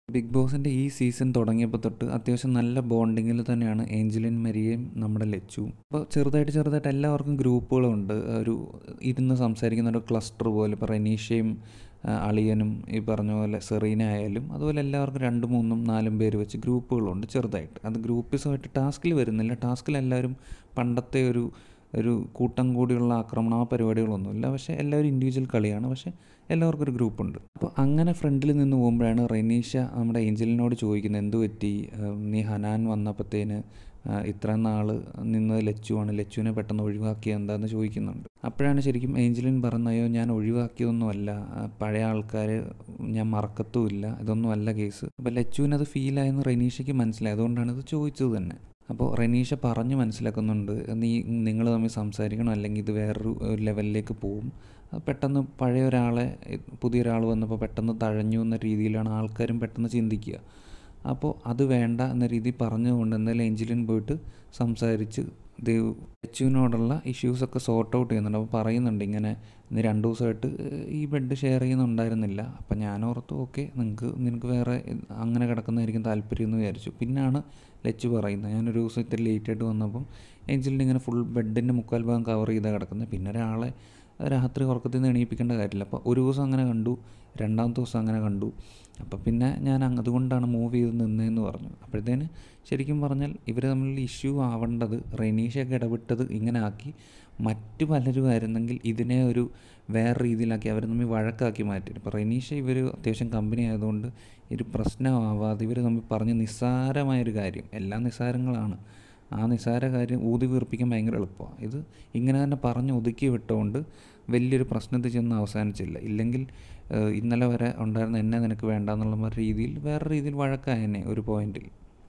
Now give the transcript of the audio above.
big ബോസിൻ്റെ ഈ season തുടങ്ങിയപ്പോൾ തൊട്ട് അത്യാവശ്യം നല്ല ബോണ്ടിങ്ങിൽ തന്നെയാണ് ഏഞ്ചലിൻ മരിയയും നമ്മുടെ ലച്ചുവും അപ്പോൾ ചെറുതായിട്ട് ചെറുതായിട്ട് എല്ലാവർക്കും ഗ്രൂപ്പുകളുണ്ട് ഒരു ഇരുന്ന് സംസാരിക്കുന്ന ഒരു ക്ലസ്റ്റർ പോലെ ഇപ്പോൾ റെനീഷയും ആ, അളിയനും ഈ പറഞ്ഞ പോലെ സെറീന ആയാലും അതുപോലെ എല്ലാവർക്കും രണ്ട് മൂന്നും നാലും പേര് വെച്ച് ഗ്രൂപ്പുകളുണ്ട് ചെറുതായിട്ട് അത് ഗ്രൂപ്പിസമായിട്ട് ടാസ്കിൽ വരുന്നില്ല ടാസ്കിൽ എല്ലാവരും പണ്ടത്തെ ഒരു ഒരു കൂട്ടം കൂടിയുള്ള ആക്രമണ ആ പരിപാടികളൊന്നുമില്ല പക്ഷേ എല്ലാവരും ഇൻഡിവിജ്വൽ കളിയാണ് പക്ഷേ എല്ലാവർക്കും ഒരു ഗ്രൂപ്പുണ്ട് അപ്പോൾ അങ്ങനെ ഫ്രണ്ടിൽ നിന്ന് പോകുമ്പോഴാണ് റെനീഷ നമ്മുടെ ഏഞ്ചലിനോട് ചോദിക്കുന്നത് എന്ത് പറ്റി ആ, നീ ഹനാൻ വന്നപ്പോഴത്തേന് ഇത്രയും നാൾ നിന്നത് ലച്ചുവാണ് ലച്ചുവിനെ പെട്ടെന്ന് ഒഴിവാക്കിയത് എന്താണെന്ന് ചോദിക്കുന്നുണ്ട് അപ്പോഴാണ് ശരിക്കും ഏഞ്ചലിൻ പറഞ്ഞയോ ഞാൻ ഒഴിവാക്കിയതൊന്നുമല്ല ആ, പഴയ ആൾക്കാർ ഞാൻ മറക്കത്തുമില്ല ഇതൊന്നും അല്ല കേസ് അപ്പോൾ ലച്ചുവിനത് ഫീലായെന്ന് റെനീഷയ്ക്ക് മനസ്സിലായി അതുകൊണ്ടാണ് ഇത് ചോദിച്ചത് തന്നെ അപ്പോൾ റെനീഷ പറഞ്ഞ് മനസ്സിലാക്കുന്നുണ്ട് നീ നിങ്ങൾ തമ്മിൽ സംസാരിക്കണം അല്ലെങ്കിൽ ഇത് വേറൊരു ഒരു ലെവലിലേക്ക് പോവും അത് പെട്ടെന്ന് പഴയ ഒരാളെ പുതിയൊരാൾ വന്നപ്പോൾ പെട്ടെന്ന് തഴഞ്ഞു എന്ന രീതിയിലാണ് ആൾക്കാരും പെട്ടെന്ന് ചിന്തിക്കുക അപ്പോൾ അത് വേണ്ട എന്ന രീതിയിൽ പറഞ്ഞുകൊണ്ട് എന്തായാലും എഞ്ചിലിൻ പോയിട്ട് സംസാരിച്ച് ദേവ് ലച്ചുവിനോടുള്ള ഇഷ്യൂസൊക്കെ സോർട്ട് ഔട്ട് ചെയ്യുന്നുണ്ട് അപ്പോൾ പറയുന്നുണ്ട് ഇങ്ങനെ ഇന്ന് രണ്ട് ദിവസമായിട്ട് ഈ ബെഡ് ഷെയർ ചെയ്യുന്നുണ്ടായിരുന്നില്ല അപ്പം ഞാൻ ഓർത്തു ഓക്കെ നിങ്ങൾക്ക് നിനക്ക് വേറെ അങ്ങനെ കിടക്കുന്നതായിരിക്കും താല്പര്യം എന്ന് വിചാരിച്ചു പിന്നാണ് ലച്ചു പറയുന്നത് ഞാനൊരു ദിവസം ഇത്തിരി ലേറ്റ് ആയിട്ട് വന്നപ്പം ഏഞ്ചലിൻ്റെ ഇങ്ങനെ ഫുൾ ബെഡിൻ്റെ മുക്കാൽ ഭാഗം കവർ ചെയ്താണ് കിടക്കുന്നത് പിന്നെ ഒരാളെ രാത്രി ഉറക്കത്തിൽ നിന്ന് എണീപ്പിക്കേണ്ട കാര്യമില്ല അപ്പോൾ ഒരു ദിവസം അങ്ങനെ കണ്ടു രണ്ടാമത്തെ ദിവസം അങ്ങനെ കണ്ടു അപ്പോൾ പിന്നെ ഞാൻ അങ്ങ് അതുകൊണ്ടാണ് മൂവ് ചെയ്ത് നിന്നതെന്ന് പറഞ്ഞു അപ്പോഴത്തേന് ശരിക്കും പറഞ്ഞാൽ ഇവർ തമ്മിലുള്ള ഇഷ്യൂ ആവേണ്ടത് റെനീഷയൊക്കെ ഇടപെട്ടത് ഇങ്ങനെ ആക്കി മറ്റു പലരും ആയിരുന്നെങ്കിൽ ഇതിനെ ഒരു വേറെ രീതിയിലാക്കി അവർ തമ്മിൽ വഴക്കാക്കി മാറ്റി ഇപ്പോൾ റെനീഷ ഇവർ അത്യാവശ്യം കമ്പനി ആയതുകൊണ്ട് ഒരു പ്രശ്നമാവാതെ ഇവർ തമ്മിൽ പറഞ്ഞ് നിസ്സാരമായൊരു കാര്യം എല്ലാം നിസ്സാരങ്ങളാണ് ആ നിസ്സാര കാര്യം ഊതി വീർപ്പിക്കാൻ ഭയങ്കര എളുപ്പമാണ് ഇത് ഇങ്ങനെ തന്നെ പറഞ്ഞ് ഒതുക്കി വിട്ടുകൊണ്ട് വലിയൊരു പ്രശ്നത്തിൽ ചെന്ന് അവസാനിച്ചില്ല ഇല്ലെങ്കിൽ ഏഹ്, ഇന്നലെ വരെ ഉണ്ടായിരുന്ന എന്നെ നിനക്ക് വേണ്ട എന്നുള്ള രീതിയിൽ വേറെ രീതിയിൽ വഴക്കായനെ ഒരു പോയിന്റിൽ